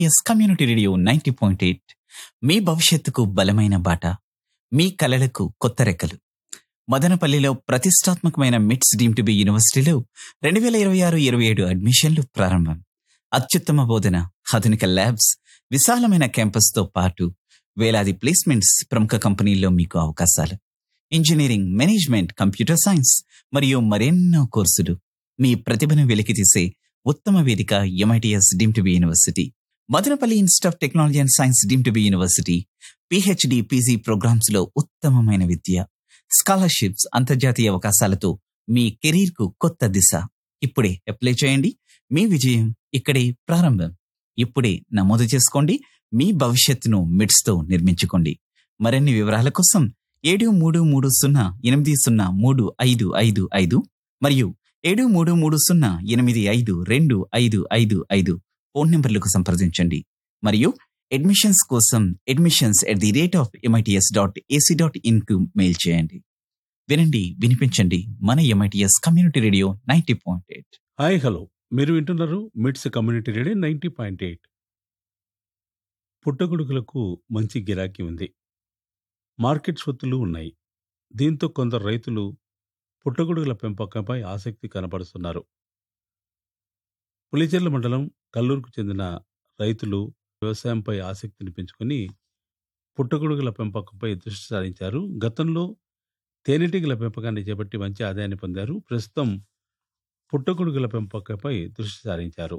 yes community radio ninety point eight మీ భవిష్యత్తుకు బలమైన బాట మీ కలలకు కొత్త రెక్కలు మదనపల్లిలో ప్రతిష్టాత్మకమైన మిట్స్ డీమ్ టు బి యూనివర్సిటీలో రెండు వేల ఇరవై ఆరు ఇరవై ఏడు అడ్మిషన్లు ప్రారంభం అత్యుత్తమ బోధన ఆధునిక ల్యాబ్స్ విశాలమైన క్యాంపస్తో పాటు వేలాది ప్లేస్మెంట్స్ ప్రముఖ కంపెనీల్లో మీకు అవకాశాలు ఇంజనీరింగ్ మేనేజ్మెంట్ కంప్యూటర్ సైన్స్ మరియు మరెన్నో కోర్సులు మీ ప్రతిభను వెలికితీసే ఉత్తమ వేదిక MITS deemed to be university Madanapalle institute of technology and science deemed to be university PhD PG programmes లో ఉత్తమమైన విద్య స్కాలర్షిప్స్ అంతర్జాతీయ అవకాశాలతో మీ కెరీర్ కు కొత్త దిశ ఇప్పుడే అప్లై చేయండి మీ విజయం ఇక్కడే ప్రారంభం ఇప్పుడే నమోదు చేసుకోండి మీ భవిష్యత్తును మిడ్స్ తో నిర్మించుకోండి మరిన్ని వివరాల కోసం ఏడు మూడు మూడు సున్నా ఎనిమిది సున్నా మూడు ఐదు ఐదు ఐదు మరియు ఏడు మూడు మూడు సున్నా ఎనిమిది ఐదు రెండు ఐదు ఐదు ఐదు ఫోన్ నెంబర్లకు సంప్రదించండి మరియు అడ్మిషన్స్ కోసం admissions at the rate of MITS dot AC dot in కు మెయిల్ చేయండి వినండి వినిపించండి మన MITS community radio ninety point eight hi hello మీరు వింటున్నారు MITS community radio ninety point eight పుట్టగొడుగులకు మంచి గిరాకీ ఉంది మార్కెట్ స్వత్తులు ఉన్నాయి దీంతో కొందరు రైతులు పుట్టగొడుగుల పెంపకంపై ఆసక్తి కనబరుస్తున్నారు పులిచెర్ల మండలం కల్లూరుకు చెందిన రైతులు వ్యవసాయంపై ఆసక్తిని పెంచుకొని పుట్టగొడుగుల పెంపకంపై దృష్టి సారించారు గతంలో తేనెటీగల పెంపకాన్ని చేపట్టి మంచి ఆదాయాన్ని పొందారు ప్రస్తుతం పుట్టగొడుగుల పెంపకంపై దృష్టి సారించారు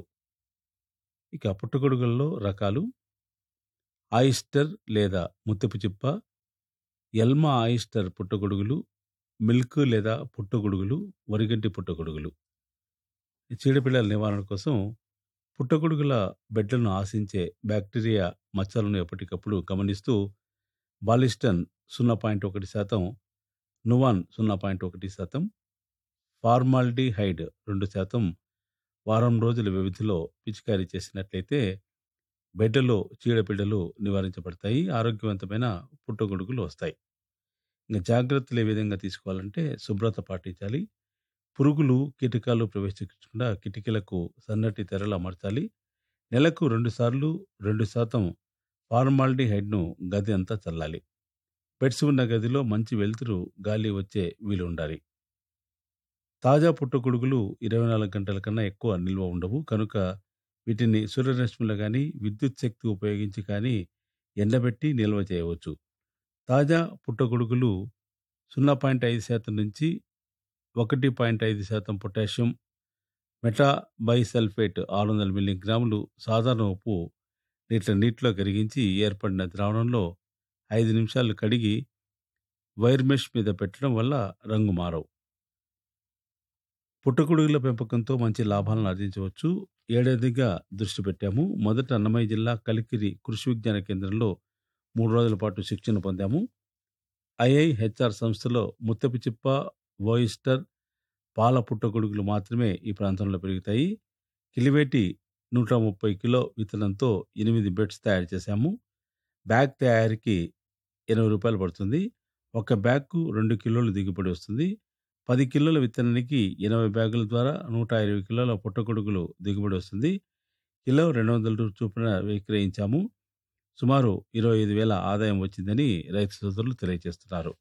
ఇక పుట్టగొడుగుల్లో రకాలు ఆయిస్టర్ లేదా ముత్తపు చిప్ప ఎల్మా ఆయిస్టర్ పుట్టగొడుగులు మిల్క్ లేదా పుట్టగొడుగులు వరిగడ్డి పుట్టగొడుగులు చీడపిల్లల నివారణ కోసం పుట్టగొడుగుల బెడ్లను ఆశించే బ్యాక్టీరియా మచ్చలను ఎప్పటికప్పుడు గమనిస్తూ బాలిస్టన్ సున్నా పాయింట్ ఒకటి శాతం నువాన్ సున్నా పాయింట్ ఒకటి శాతం ఫార్మాల్డిహైడ్ రెండు శాతం వారం రోజుల వ్యవధిలో పిచికారీ చేసినట్లయితే బెడ్డలో చీడపీడలు నివారించబడతాయి ఆరోగ్యవంతమైన పుట్టగొడుగులు వస్తాయి ఇంకా జాగ్రత్తలు ఏ విధంగా తీసుకోవాలంటే శుభ్రత పాటించాలి పురుగులు కీటకాలు ప్రవేశించకుండా కిటికీలకు సన్నటి తెరలు అమర్చాలి నెలకు రెండు సార్లు రెండు శాతం ఫార్మాల్డిహైడ్ను గది అంతా చల్లాలి బెడ్స్ ఉన్న గదిలో మంచి వెలుతురు గాలి వచ్చే వీలు ఉండాలి తాజా పుట్టగొడుగులు ఇరవై నాలుగు గంటల కన్నా ఎక్కువ నిల్వ ఉండవు కనుక వీటిని సూర్యరశ్మిలో కానీ విద్యుత్ శక్తి ఉపయోగించి కానీ ఎండబెట్టి నిల్వ చేయవచ్చు తాజా పుట్టగొడుగులు సున్నా పాయింట్ ఐదు శాతం నుంచి ఒకటి పాయింట్ ఐదు శాతం పొటాషియం మెటాబైసల్ఫేట్ ఆరు వందల మిల్లీగ్రాములు సాధారణ ఉప్పు లీటర్ నీటిలో కరిగించి ఏర్పడిన ద్రావణంలో ఐదు నిమిషాలు కడిగి వైర్ మెష్ మీద పెట్టడం వల్ల రంగు మారవు పుట్టగొడుగుల పెంపకంతో మంచి లాభాలను ఆర్జించవచ్చు ఏడాదిగా దృష్టి పెట్టాము మొదట అన్నమయ్య జిల్లా కలికిరి కృషి విజ్ఞాన కేంద్రంలో మూడు రోజుల పాటు శిక్షణ పొందాము ఐఐహెచ్ఆర్ సంస్థలో ముత్తపు చిప్ప వోయిస్టర్ పాల పుట్టగొడుగులు మాత్రమే ఈ ప్రాంతంలో పెరుగుతాయి కిలివేటి నూట ముప్పై కిలో విత్తనంతో ఎనిమిది బెడ్స్ తయారు చేశాము బ్యాగ్ తయారీకి ఎనభై రూపాయలు పడుతుంది ఒక బ్యాగ్కు రెండు కిలోలు దిగుబడి వస్తుంది పది కిలోల విత్తనానికి ఎనభై బ్యాగుల ద్వారా నూట ఇరవై కిలోల పుట్టగొడుగులు దిగుబడి వస్తుంది కిలో రెండు వందల చొప్పున విక్రయించాము సుమారు ఇరవై ఐదు వేల ఆదాయం వచ్చిందని రైతు సోదరులు తెలియజేస్తున్నారు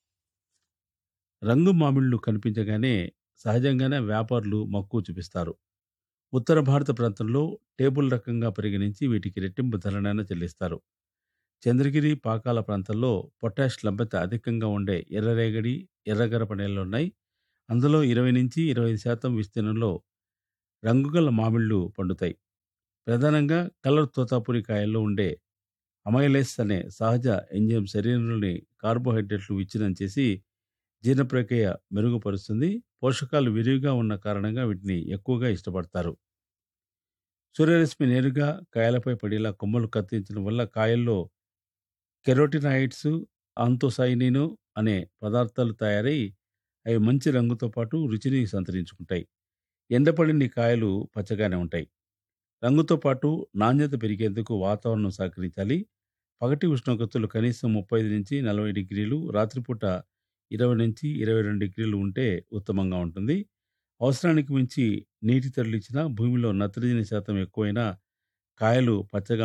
రంగు మామిళ్లు కనిపించగానే సహజంగానే వ్యాపారులు మక్కువ చూపిస్తారు ఉత్తర భారత ప్రాంతంలో టేబుల్ రకంగా పరిగణించి వీటికి రెట్టింపు ధరనైనా చెల్లిస్తారు చంద్రగిరి పాకాల ప్రాంతాల్లో పొటాష్ లభ్యత అధికంగా ఉండే ఎర్రరేగడి ఎర్రగరప నేలలు ఉన్నాయి అందులో ఇరవై నుంచి ఇరవై ఐదు శాతం విస్తీర్ణంలో రంగుగల మామిళ్లు పండుతాయి ప్రధానంగా కలర్ తోతాపురి కాయల్లో ఉండే అమైలేస్ అనే సహజ ఎంజిఎం శరీరంలోని కార్బోహైడ్రేట్లు విచ్ఛిన్నం చేసి జీర్ణ ప్రక్రియ మెరుగుపరుస్తుంది పోషకాలు విరివిగా ఉన్న కారణంగా వీటిని ఎక్కువగా ఇష్టపడతారు సూర్యరశ్మి నేరుగా కాయలపై పడేలా కొమ్మలు కత్తిరించడం వల్ల కాయల్లో కెరోటినాయిడ్స్ ఆంతోసైనిను అనే పదార్థాలు తయారై అవి మంచి రంగుతో పాటు రుచిని సంతరించుకుంటాయి ఎండపడిన కాయలు పచ్చగానే ఉంటాయి రంగుతో పాటు నాణ్యత పెరిగేందుకు వాతావరణం సహకరించాలి పగటి ఉష్ణోగ్రతలు కనీసం ముప్పై ఐదు నుంచి నలభై డిగ్రీలు రాత్రిపూట ఇరవై నుంచి ఇరవై రెండు డిగ్రీలు ఉంటే ఉత్తమంగా ఉంటుంది అవసరానికి మించి నీటి తరలించిన భూమిలో నత్రజని శాతం ఎక్కువైనా కాయలు పచ్చగా